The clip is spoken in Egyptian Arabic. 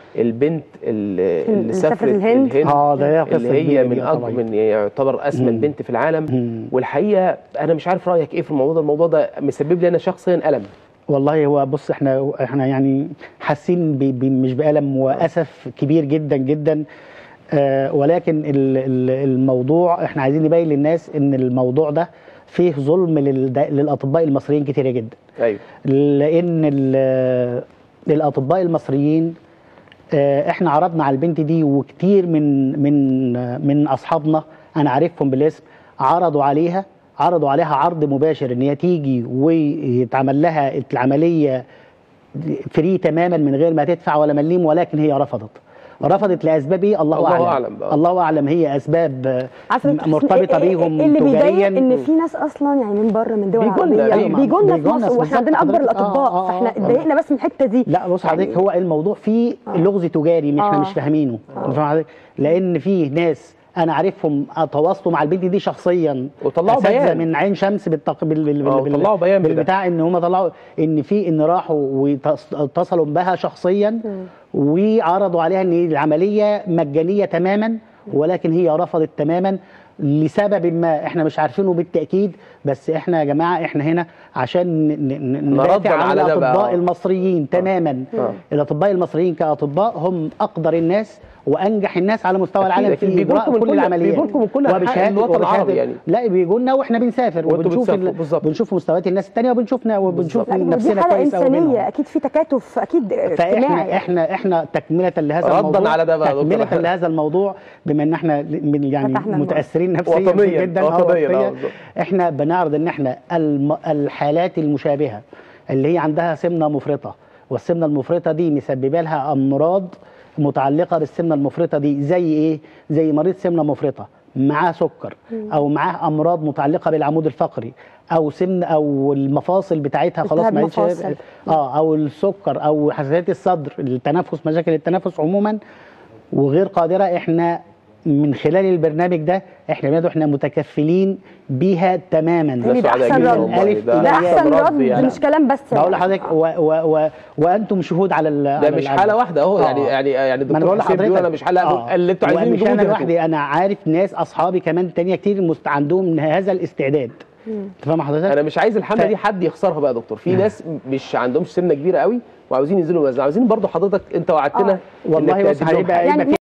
البنت اللي اللي اللي سافرت سافرت الهند. آه، ده هي قصة اللي هي كبيرة من دي، آه، اكبر طبعاً. من يعتبر اسمى مم. بنت في العالم مم. والحقيقه انا مش عارف رايك ايه في الموضوع ده الموضوع ده مسبب لي انا شخصيا الم والله هو بص احنا احنا يعني حاسين ب- ب- مش بألم وأسف كبير جدا جدا آه ولكن ال- ال- الموضوع احنا عايزين نبين للناس ان الموضوع ده فيه ظلم للد- للأطباء المصريين كتير جدا ايوه لان ال- الاطباء المصريين آه، احنا عرضنا على البنت دي وكتير من من من اصحابنا انا عارفهم بالاسم عرضوا عليها عرضوا عليها عرض مباشر ان هي تيجي ويتعمل لها العمليه فري تماما من غير ما تدفع ولا مليم ولكن هي رفضت رفضت لاسباب ايه الله, الله اعلم أعلم بقى. الله اعلم هي اسباب آه، عارفه دكتور حسين، مرتبطه إيه- إيه- بيهم إيه اللي بيضايق تجاريا ان في ناس اصلا يعني من بره من دول بيجولنا، عربيه أيوة. بيجولنا في بيجولنا مصر واحنا بالظبط عندنا اكبر حضرتك. آه، الاطباء آه، آه، فاحنا آه. اتضايقنا بس من الحته دي لا بص يعني- حضرتك هو الموضوع فيه لغز تجاري احنا آه. مش فاهمينه أنت فاهم حضرتك؟ لان فيه ناس انا عارفهم تواصلوا مع البنت دي شخصيا وطلعوا أساتذة بيان. من عين شمس بالتق... بال... بال... آه، بال... وطلعوا بيان بده. بالبتاع ان هم طلعوا ان في ان راحوا واتصلوا بها شخصيا وعرضوا عليها ان العمليه مجانيه تماما ولكن هي رفضت تماما لسبب ما احنا مش عارفينه بالتاكيد بس احنا يا جماعه احنا هنا عشان ن- ن- نردا ندافع عن على ده بقى. الاطباء المصريين تماما آه. الاطباء المصريين كاطباء هم اقدر الناس وانجح الناس على مستوى أكيد، العالم أكيد. في بيجوا اجراء لكم من كل كل- العمليات بيجوا لكم من كل أنحاء وبشهادة- الوطن وبشهادة- العربي يعني. لا بيجوا لنا واحنا بنسافر وأنتوا وبنشوف بتسافروا، ال- بالظبط. بنشوف مستويات الناس الثانيه وبنشوفنا وبنشوف بالظبط. لا، ودي نفسنا حاله كويس قوي منهم. انسانيه اكيد في تكاتف اكيد فاحنا اجتماعي احنا احنا تكمله لهذا ردا الموضوع على ده بقى يا دكتور. تكمله لهذا الموضوع بما ان احنا من يعني فتحنا الموضوع. متاثرين نفسيا وطنياً، جدا آه، وطنياً، آه، وطنياً. بالظبط. احنا بنعرض ان احنا الم- الحالات المشابهه اللي هي عندها سمنه مفرطه والسمنه المفرطه دي مسببه لها امراض متعلقه بالسمنه المفرطه دي زي ايه زي مريض سمنه مفرطه معاه سكر او معاه امراض متعلقه بالعمود الفقري او سمن او المفاصل بتاعتها خلاص التهاب ما عادش مفاصل. اه او السكر او حساسيات الصدر التنفس مشاكل التنفس عموما وغير قادره احنا من خلال البرنامج ده احنا بنادوا احنا متكفلين بيها تماما يعني ده سعداء احسن جداً رد والله. ألف ده إلى ده ياء. احسن رد رد يعني. مش كلام بس بقول يعني. لحضرتك و و و وانتم شهود على ال- ده على مش ال- حاله واحده اهو آه. يعني يعني يعني ما انا الدكتور بقول حسين بيقول لحضرتك انا مش حلقه آه. اللي انتوا عايزين ومش انا جهدكم. لوحدي انا عارف ناس اصحابي كمان تانية كتير مست... عندهم هذا الاستعداد انت فاهم حضرتك؟ انا مش عايز الحمله ف- دي حد يخسرها بقى يا دكتور في ناس مش عندهمش سمنه كبيره قوي وعاوزين ينزلوا وزن عاوزين برضو حضرتك انت وعدتنا آه. إنك والله بص تقدم لهم هيبقى حاجة. يبقى يعني في